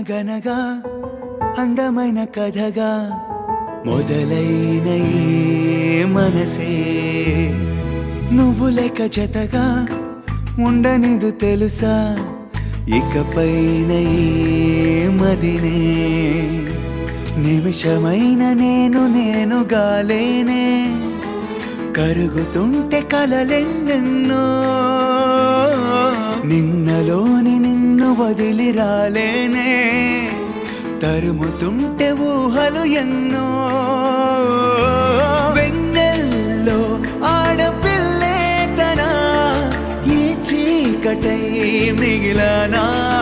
అనగనగా అందమైన కథగా మొదలైన ఈ మనసే నువ్వు లేక జతగా ఉండనిదు తెలుసా ఇకపైన ఈ మదినే నిమిషమైన నేను నేను గాలేనే కరుగుతుంటే కలలెన్నెన్నో నిన్నలోని నిన్ను వదిలి రాలేనే తరుముతుంటే ఊహలు ఎన్నో వెన్నెల్లో ఆడపిల్లే తన ఈ చీకటై మిగిలనా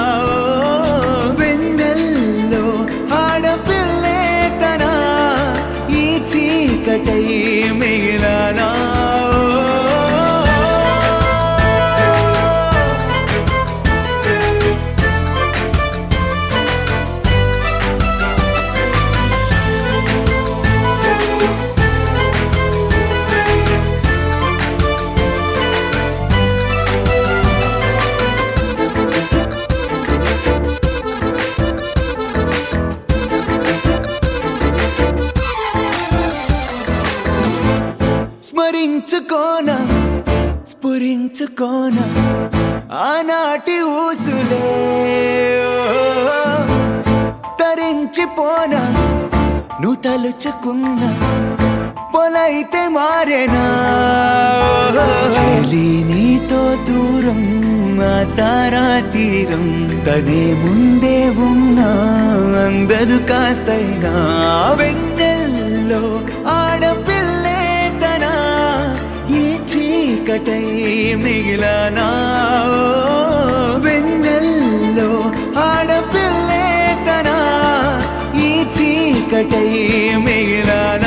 వెన్నెల్లో ఆడపిల్లే తన ఈ చీకటై మిగిలనా స్మరించుకోన స్ఫురించుకోన ఆనాటి ఊసులే తరించిపోన నువ్వు తలుచుకున్న పొలైతే మారేనా చెలి నీతో దూరం ఆ తారా తీరం తనే ముందే ఉన్నా అందదు కాస్తైనా వెన్నెల్లో ఆడపిల్లే తన ఈ చీకటై మిగిలనా వెన్నెల్లో ఆడపిల్లే తన ఈ చీకటై మిగిలనా